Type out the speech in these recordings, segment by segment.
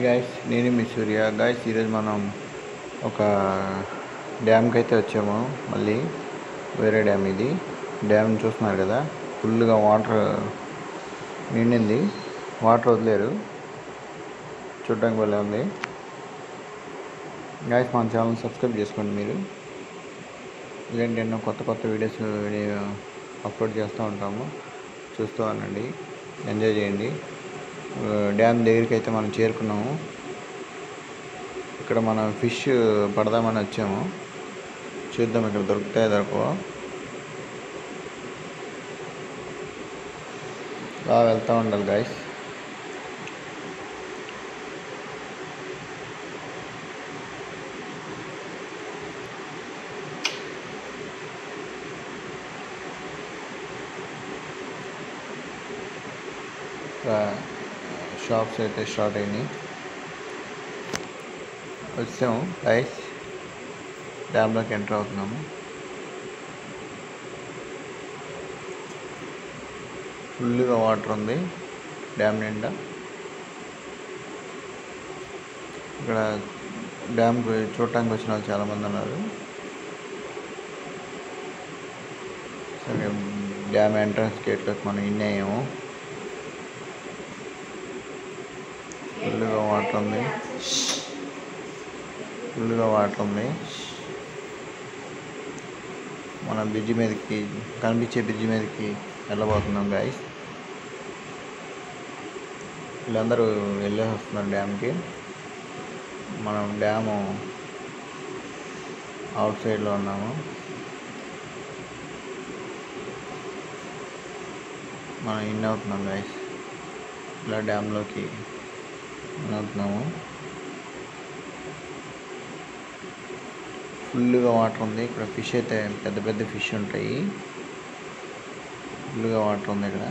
guys నేను మీ సూర్య guys ఈరోజు మనం ఒక డ్యామ్కి అయితే వచ్చాము మళ్ళీ వేరే డ్యామ్ ఇది డ్యామ్ చూస్తున్నారు కదా ఫుల్గా వాటర్ నిండింది వాటర్ వదిలేరు చూడడానికి వల్ల ఉంది గాయస్ మన ఛానల్ సబ్స్క్రైబ్ చేసుకోండి మీరు ఇలాంటి ఎన్నో కొత్త కొత్త వీడియోస్ వీడియో అప్లోడ్ చేస్తూ ఉంటాము చూస్తూ ఉండండి ఎంజాయ్ చేయండి ఆ, డ్యామ్ దగ్గరికి అయితే మనం చేరుకున్నాము ఇక్కడ మనం ఫిష్ పడదామని వచ్చాము చూద్దాం ఇక్కడ దొరుకుతాయి దొరకవో అలా వెళ్తూ ఉండాలి గాయస్ షాప్స్ అయితే స్టార్ట్ అయినాయి వచ్చాము గైస్ డ్యామ్లోకి ఎంటర్ అవుతున్నాము ఫుల్గా వాటర్ ఉంది డ్యామ్ నిండా ఇక్కడ డ్యామ్ చూడటానికి వచ్చిన వాళ్ళు చాలామంది ఉన్నారు సరే డ్యామ్ ఎంట్రన్స్ గేట్లోకి మనం ఇన్ అయ్యాము ఫుల్గా వాటర్ ఉంది ఫుల్గా వాటర్ ఉంది మనం బ్రిడ్జ్ మీదకి కనిపించే బ్రిడ్జ్ మీదకి వెళ్ళబోతున్నాం గాయస్ వీళ్ళందరూ వెళ్ళేసి వస్తున్నారు డ్యామ్కి మనం డ్యాము అవుట్ సైడ్లో ఉన్నాము మనం ఇన్ అవుతున్నాం గాయస్ ఇలా డ్యామ్లోకి ఇన్ అవుతున్నాము ఫుల్గా వాటర్ ఉంది ఇక్కడ ఫిష్ అయితే పెద్ద పెద్ద ఫిష్ ఉంటాయి ఫుల్గా వాటర్ ఉంది ఇక్కడ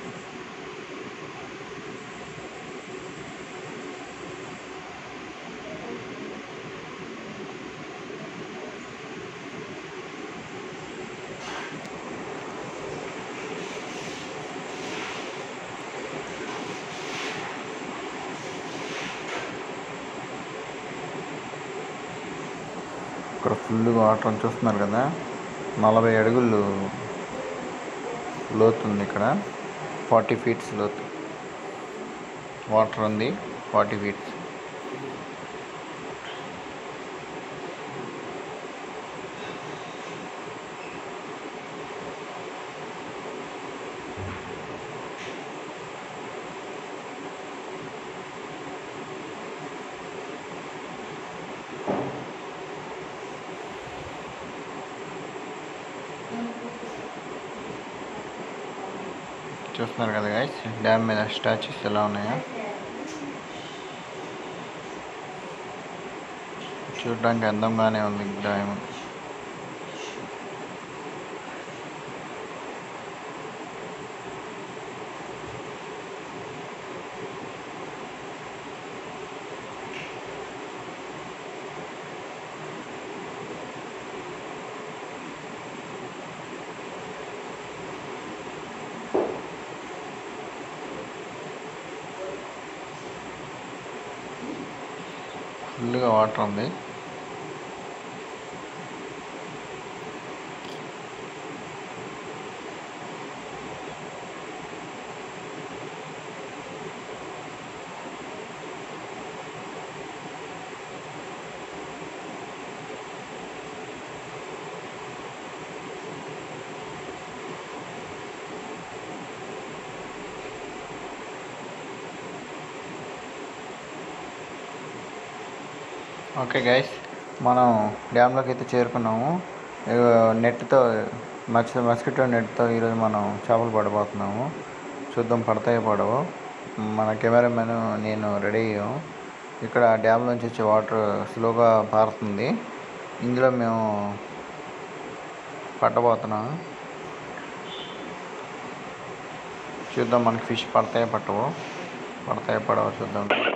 ఇక్కడ ఫుల్ వాటర్ అని చూస్తున్నారు కదా నలభై అడుగులు లోతు ఉంది ఇక్కడ ఫార్టీ ఫీట్స్ లోతు వాటర్ ఉంది ఫార్టీ ఫీట్స్ చూస్తున్నారు కదా గైస్ డ్యామ్ మీద స్టాచ్యూస్ ఎలా ఉన్నాయో చూడడానికి అందంగానే ఉంది డ్యామ్ ఫుల్గా వాటర్ ఉంది ఓకే గైస్ మనం డ్యామ్లోకి అయితే చేరుకున్నాము ఇగో నెట్తో మక్స్ మస్కిటో నెట్తో ఈరోజు మనం చేపలు పడబోతున్నాము చూద్దాం పడతాయో పడవో మన కెమెరామెన్ నేను రెడీ అయ్యాము ఇక్కడ డ్యామ్ నుంచి వచ్చే వాటర్ స్లోగా పారుతుంది ఇందులో మేము పట్టబోతున్నాము చూద్దాం మనకి ఫిష్ పడతాయో పట్టవో పడతాయో పడవో చూద్దాం